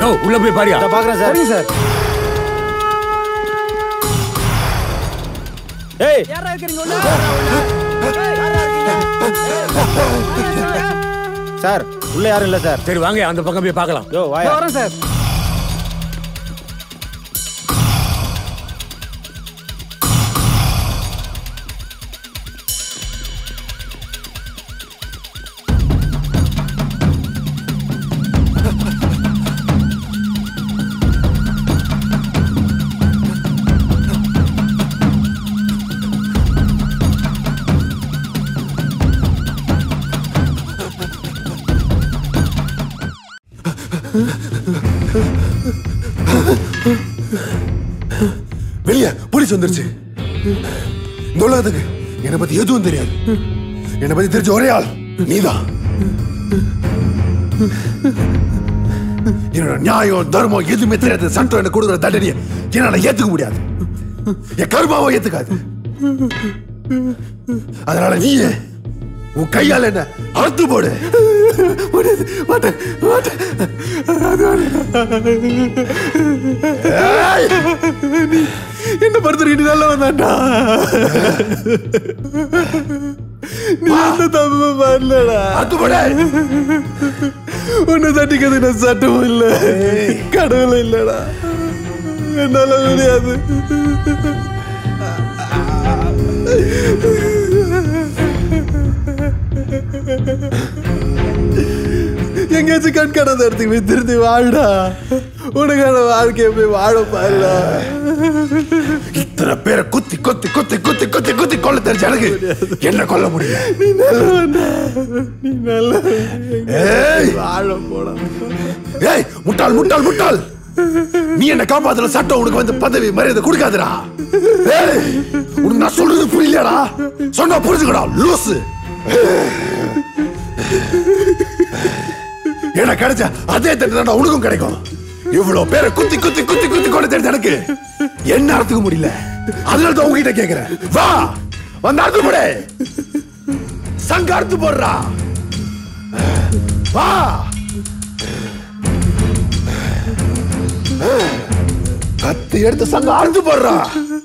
ஓ உள்ள போய் பாரியா பாக்குறேன் சார் சரிங்க சார் ஏய் யாரா இருக்கீங்க உள்ள ஏய், யாரா இருக்கீங்க சார் உள்ள யாரும் இல்ல சார் சரி வாங்க அந்த பக்கம் போய் பார்க்கலாம் யோ வாயா வரேன் சார் வெளியே போலீஸ் வந்துருச்சு இந்த உலகத்துக்கு என்னை பத்தி எதுவும் தெரியாது என்னை பத்தி தெரிஞ்ச ஒரே ஆள் நீதான் என்னோட நியாயம் தர்மம் எதுவுமே தெரியாது சட்டம் எனக்கு கொடுக்குற தண்டனையை என்னால ஏத்துக்க முடியாது என் கருமாவை ஏத்துக்காது அதனால நீ உன் கையால என்ன அறுத்து போடு முடியாது மாட்டேன் மாட்டேன் ஏய்! என்ன பொறுத்திருக்கிட்டு நல்ல வந்தாண்டா நீ எந்த தப்பு பண்ணலடா அறுத்து போடு உன்னை தட்டிக்கிறது நான் சட்டமும் இல்ல கடவுளும் இல்லடா என்னால முடியாது எங்கேயாச்சும் கண் காணாத இடத்துக்கு போய் திருத்தி வாழடா உனக்கான வாழ்க்கையை போய் வாழ பாருடா இத்தனை பேரை குத்தி குத்தி குத்தி குத்தி குத்தி குத்தி கொல்ல தெரிஞ்ச எனக்கு என்ன கொல்ல முடியல நீ நல்லவன்டா நீ நல்ல ஏய் வாழ போடா ஏய் முட்டாள் முட்டாள் முட்டாள் நீ என்ன காப்பாத்துல சட்டம் உனக்கு வந்து பதவி மரியாதை கொடுக்காதுடா ஏய் உனக்கு நான் சொல்றது புரியலடா சொன்னா புரிஞ்சுக்கடா லூசு எனக்கு கிடைச்ச அதே தட்டு தான் உனக்கும் கிடைக்கும் இவ்வளவு பேரை குத்தி குத்தி குத்தி குத்தி கொண்டு தெரிஞ்ச எனக்கு என்ன அர்த்தம் முடியல அதனால தான் உங்ககிட்ட கேக்குறேன் வா வந்து அறுத்து போடு சங்க அறுத்து போடுறா வா கத்தி எடுத்து சங்க அறுத்து போடுறா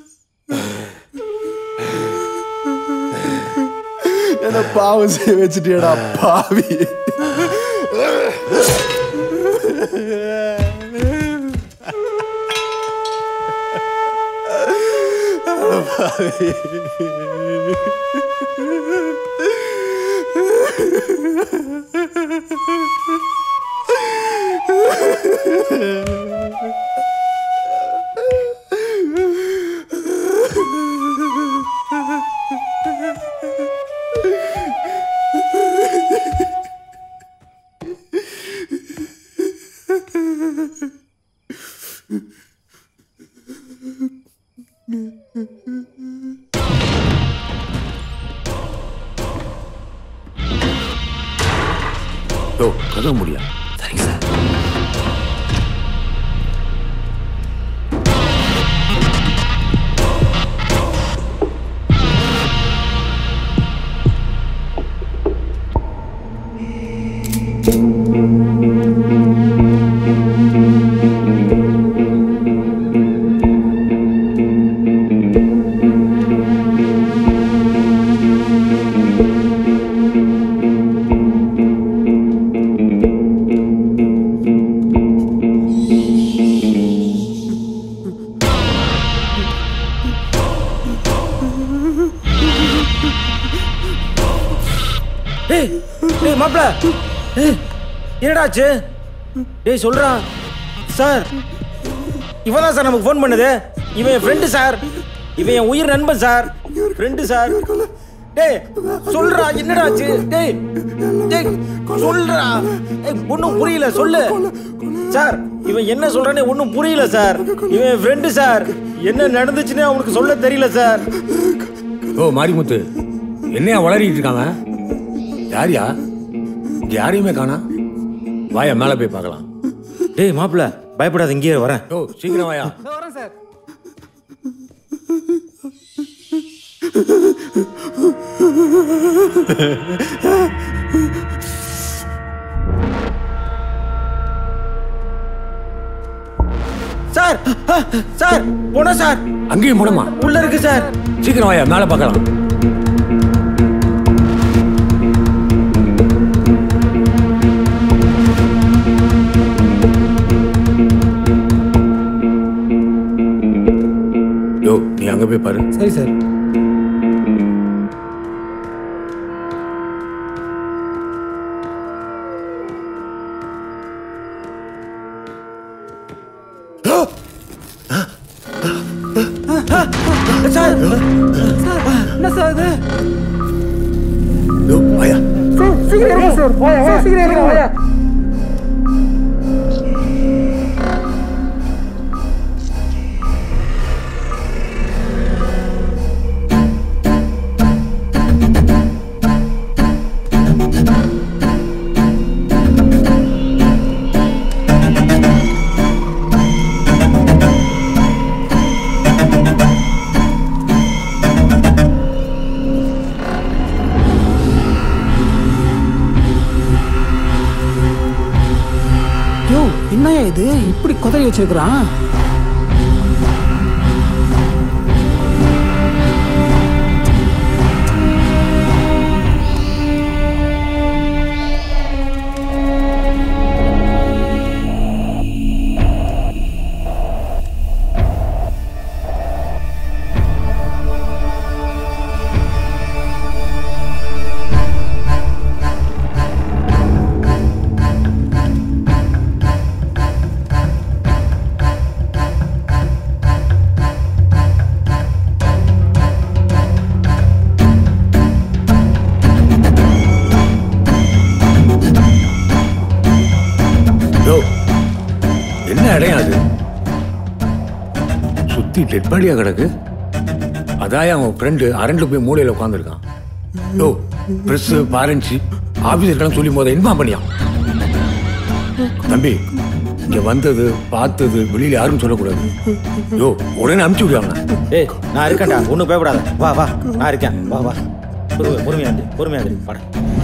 என்ன பாவம் செய்ய வச்சுட்டியடா பாவி ஓ கதவு முடியல சரிங்க சார் டேய் டேய் மாப்ள டேய் என்னடாச்சு டேய் சொல்றான் சார் இவன் தான் சார் நமக்கு ஃபோன் பண்ணுது இவன் என் ஃப்ரெண்டு சார் இவன் என் உயிர் நண்பன் சார் ஃப்ரெண்டு சார் டேய் சொல்றா என்னடாச்சு டேய் டேய் சொல்றா ஏய் ஒன்றும் புரியல சொல்லு சார் இவன் என்ன சொல்றானே ஒன்றும் புரியல சார் இவன் என் ஃப்ரெண்டு சார் என்ன நடந்துச்சுன்னு அவனுக்கு சொல்ல தெரியல சார் ஓ மாரிமுத்து என்னையா வளரிட்டு இருக்காங்க யாரியா இங்க யாரையுமே காணா வாயா மேலே போய் பார்க்கலாம் டேய் மாப்பிள பயப்படாத இங்கேயே வரேன் ஓ சீக்கிரம் வாயா வரேன் சார் சார் ஆ, சார் போனோம் சார் அங்கேயும் போனோமா உள்ள இருக்கு சார் சீக்கிரம் வாயா மேலே பார்க்கலாம் யோ நீ அங்க போய் பாரு சரி சார் சார் என்ன சார் இது யோ வாயா சீக்கிரம் சார் சீக்கிரம் வாயா யோ என்னய்யா இது இப்படி குதறி வச்சிருக்கிறான் யோ என்ன இடம் அது சுத்தி டெட் பாடியா கிடக்கு அதாய அவன் ஃப்ரெண்டு அரண்டு போய் மூலையில உட்காந்துருக்கான் யோ ப்ரெஸ் பாரன்சி ஆபீசர்க்கெல்லாம் சொல்லி போத இன்ஃபார்ம் பண்ணியான் தம்பி இங்க வந்தது பார்த்தது வெளியில யாரும் சொல்லக்கூடாது யோ உடனே அனுப்பிச்சு விடுவாங்க ஏய் நான் இருக்கேன்டா ஒன்றும் பயப்படாத வா வா நான் இருக்கேன் வா வா பொறுமை பொறுமையா இரு பொறுமையா இரு வாடா